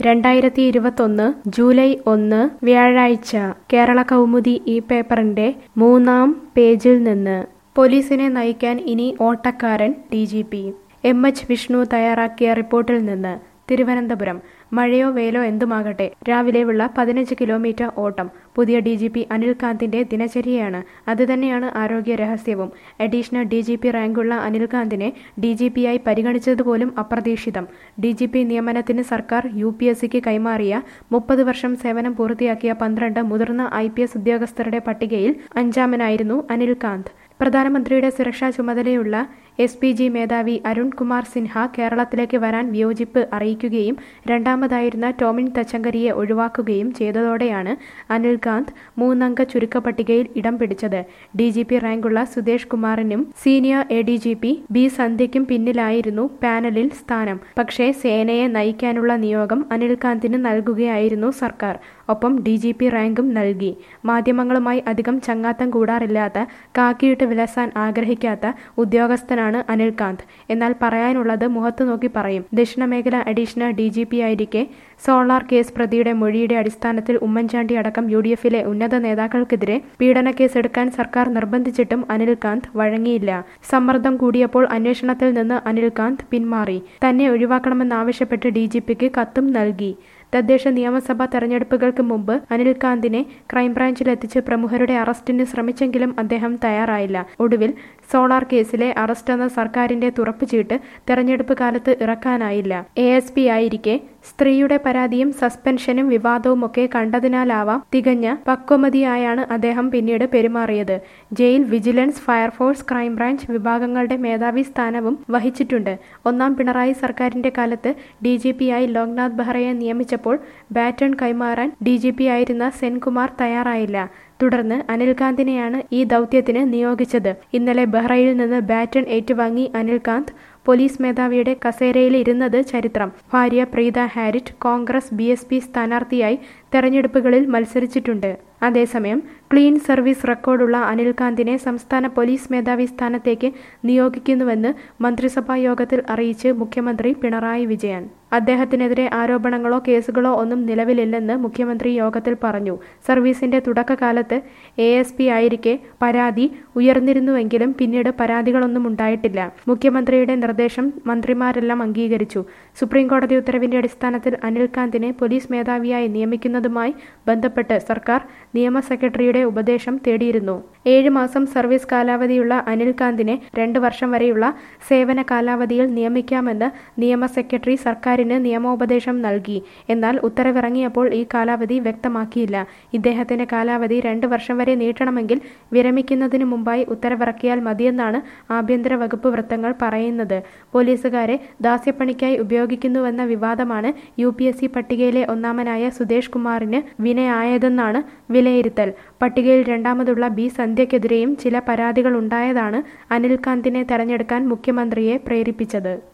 രണ്ടായിരത്തി ഇരുപത്തൊന്ന് ജൂലൈ ഒന്ന് വ്യാഴാഴ്ച കേരള കൗമുദി ഈ പേപ്പറിന്റെ മൂന്നാം പേജിൽ നിന്ന് പോലീസിനെ നയിക്കാൻ ഇനി ഓട്ടക്കാരൻ D G P M H Vishnu തയ്യാറാക്കിയ റിപ്പോർട്ടിൽ നിന്ന് തിരുവനന്തപുരം മഴയോ വെയിലോ എന്തുമാകട്ടെ രാവിലെയുള്ള പതിനഞ്ച് കിലോമീറ്റർ ഓട്ടം പുതിയ ഡി ജി പി അനിൽകാന്തിന്റെ ദിനചര്യയാണ് അതുതന്നെയാണ് ആരോഗ്യ രഹസ്യവും അഡീഷണൽ ഡി ജി പി റാങ്കുള്ള അനിൽകാന്തിനെ ഡി ജി പിയായി പരിഗണിച്ചതുപോലും അപ്രതീക്ഷിതം ഡി ജി പി നിയമനത്തിന് സർക്കാർ യു പി എസ് സിക്ക് കൈമാറിയ മുപ്പത് വർഷം സേവനം പൂർത്തിയാക്കിയ പന്ത്രണ്ട് മുതിർന്ന ഐ പി എസ് ഉദ്യോഗസ്ഥരുടെ പട്ടികയിൽ അഞ്ചാമനായിരുന്നു അനിൽകാന്ത് പ്രധാനമന്ത്രിയുടെ സുരക്ഷാ ചുമതലയുള്ള എസ് പി ജി മേധാവി അരുൺ കുമാർ സിൻഹ കേരളത്തിലേക്ക് വരാൻ വിയോജിപ്പ് അറിയിക്കുകയും രണ്ടാമതായിരുന്ന ടോമിൻ തച്ചങ്കരിയെ ഒഴിവാക്കുകയും ചെയ്തതോടെയാണ് അനിൽകാന്ത് മൂന്നംഗ ചുരുക്കപ്പട്ടികയിൽ ഇടം പിടിച്ചത് ഡി ജി പി റാങ്കുള്ള സുദേശ് കുമാറിനും senior A D G P B സന്ധ്യയ്ക്കും പിന്നിലായിരുന്നു പാനലിൽ സ്ഥാനം പക്ഷേ സേനയെ നയിക്കാനുള്ള നിയോഗം അനിൽകാന്തിന് നൽകുകയായിരുന്നു സർക്കാർ ഒപ്പം ഡി ജി പി റാങ്കും നൽകി മാധ്യമങ്ങളുമായി അധികം ചങ്ങാത്തം കൂടാറില്ലാത്ത കാക്കിയിട്ട് വിലസാൻ ആഗ്രഹിക്കാത്ത ഉദ്യോഗസ്ഥനാണ് അനിൽകാന്ത് എന്നാൽ പറയാനുള്ളത് മുഖത്തു നോക്കി പറയും ദക്ഷിണമേഖല അഡീഷണൽ ഡി ജി പി ആയിരിക്കെ സോളാർ കേസ് പ്രതിയുടെ മൊഴിയുടെ അടിസ്ഥാനത്തിൽ ഉമ്മൻചാണ്ടി അടക്കം യു ഡി എഫിലെ ഉന്നത നേതാക്കൾക്കെതിരെ പീഡന കേസ് എടുക്കാൻ സർക്കാർ നിർബന്ധിച്ചിട്ടും അനിൽകാന്ത് വഴങ്ങിയില്ല സമ്മർദ്ദം കൂടിയപ്പോൾ അന്വേഷണത്തിൽ നിന്ന് അനിൽകാന്ത് പിന്മാറി തന്നെ ഒഴിവാക്കണമെന്നാവശ്യപ്പെട്ട് ഡി ജി പിക്ക് കത്തും നൽകി തദ്ദേശ നിയമസഭാ തെരഞ്ഞെടുപ്പുകൾക്ക് മുമ്പ് അനിൽകാന്തിനെ ക്രൈംബ്രാഞ്ചിലെത്തിച്ച് പ്രമുഖരുടെ അറസ്റ്റിന് ശ്രമിച്ചെങ്കിലും അദ്ദേഹം തയ്യാറായില്ല ഒടുവിൽ സോളാർ കേസിലെ അറസ്റ്റ് എന്ന സർക്കാരിന്റെ തുറപ്പുചീട്ട് തെരഞ്ഞെടുപ്പ് കാലത്ത് ഇറക്കാനായില്ല എ എസ് പി ആയിരിക്കെ സ്ത്രീയുടെ പരാതിയും സസ്പെൻഷനും വിവാദവുമൊക്കെ കണ്ടതിനാലാവാം തികഞ്ഞ പക്വമതിയായാണ് അദ്ദേഹം പിന്നീട് പെരുമാറിയത് ജയിൽ വിജിലൻസ് ഫയർഫോഴ്സ് ക്രൈംബ്രാഞ്ച് വിഭാഗങ്ങളുടെ മേധാവി സ്ഥാനവും വഹിച്ചിട്ടുണ്ട് ഒന്നാം പിണറായി സർക്കാരിന്റെ കാലത്ത് ഡി ജി പിയായി ലോക്നാഥ് ബെഹ്റയെ നിയമിച്ചപ്പോൾ ബാറ്റൺ കൈമാറാൻ ഡി ജി പി ആയിരുന്ന സെൻകുമാർ തയ്യാറായില്ല തുടർന്ന് അനിൽകാന്തിനെയാണ് ഈ ദൗത്യത്തിന് നിയോഗിച്ചത് ഇന്നലെ ബഹ്റയിൽ നിന്ന് ബാറ്റൺ ഏറ്റുവാങ്ങി അനിൽകാന്ത് പോലീസ് മേധാവിയുടെ കസേരയിൽ ഇരുന്നത് ചരിത്രം ഭാര്യ Preetha Harit Congress B S P സ്ഥാനാർത്ഥിയായി തെരഞ്ഞെടുപ്പുകളിൽ മത്സരിച്ചിട്ടുണ്ട് അതേസമയം ക്ലീൻ സർവീസ് റെക്കോർഡുള്ള അനിൽകാന്തിനെ സംസ്ഥാന പോലീസ് മേധാവി സ്ഥാനത്തേക്ക് നിയോഗിക്കുന്നുവെന്ന് മന്ത്രിസഭാ യോഗത്തിൽ അറിയിച്ച് മുഖ്യമന്ത്രി പിണറായി വിജയൻ അദ്ദേഹത്തിനെതിരെ ആരോപണങ്ങളോ കേസുകളോ ഒന്നും നിലവിലില്ലെന്ന് മുഖ്യമന്ത്രി യോഗത്തിൽ പറഞ്ഞു സർവീസിന്റെ തുടക്കകാലത്ത് എ എസ് പി ആയിരിക്കെ പരാതി ഉയർന്നിരുന്നുവെങ്കിലും പിന്നീട് പരാതികളൊന്നും ഉണ്ടായിട്ടില്ല മുഖ്യമന്ത്രിയുടെ നിർദ്ദേശം മന്ത്രിമാരെല്ലാം അംഗീകരിച്ചു സുപ്രീംകോടതി ഉത്തരവിന്റെ അടിസ്ഥാനത്തിൽ അനിൽകാന്തിനെ പോലീസ് മേധാവിയായി നിയമിക്കുന്നതുമായി ബന്ധപ്പെട്ട് സർക്കാർ നിയമ സെക്രട്ടറിയുടെ ഉപദേശം തേടിയിരുന്നു ഏഴ് മാസം സർവീസ് കാലാവധിയുള്ള അനിൽകാന്തിനെ രണ്ട് വർഷം വരെയുള്ള സേവന കാലാവധിയിൽ നിയമിക്കാമെന്ന് നിയമ സെക്രട്ടറി സർക്കാരിന് നിയമോപദേശം നൽകി എന്നാൽ ഉത്തരവിറങ്ങിയപ്പോൾ ഈ കാലാവധി വ്യക്തമാക്കിയില്ല ഇദ്ദേഹത്തിന്റെ കാലാവധി രണ്ട് വർഷം വരെ നീട്ടണമെങ്കിൽ വിരമിക്കുന്നതിന് മുമ്പായി ഉത്തരവിറക്കിയാൽ മതിയെന്നാണ് ആഭ്യന്തര വകുപ്പ് വൃത്തങ്ങൾ പറയുന്നത് പോലീസുകാരെ ദാസ്യപ്പണിക്കായി ഉപയോഗിക്കുന്നുവെന്ന വിവാദമാണ് യു പി എസ് സി പട്ടികയിലെ ഒന്നാമനായ സുദേശ് കുമാറിന് വിനയായതെന്നാണ് വിലയിരുത്തൽ പട്ടികയിൽ രണ്ടാമതുള്ള ബി സന്ധ്യക്കെതിരെയും ചില പരാതികൾ ഉണ്ടായതാണ് അനിൽകാന്തിനെ തെരഞ്ഞെടുക്കാൻ മുഖ്യമന്ത്രിയെ പ്രേരിപ്പിച്ചത്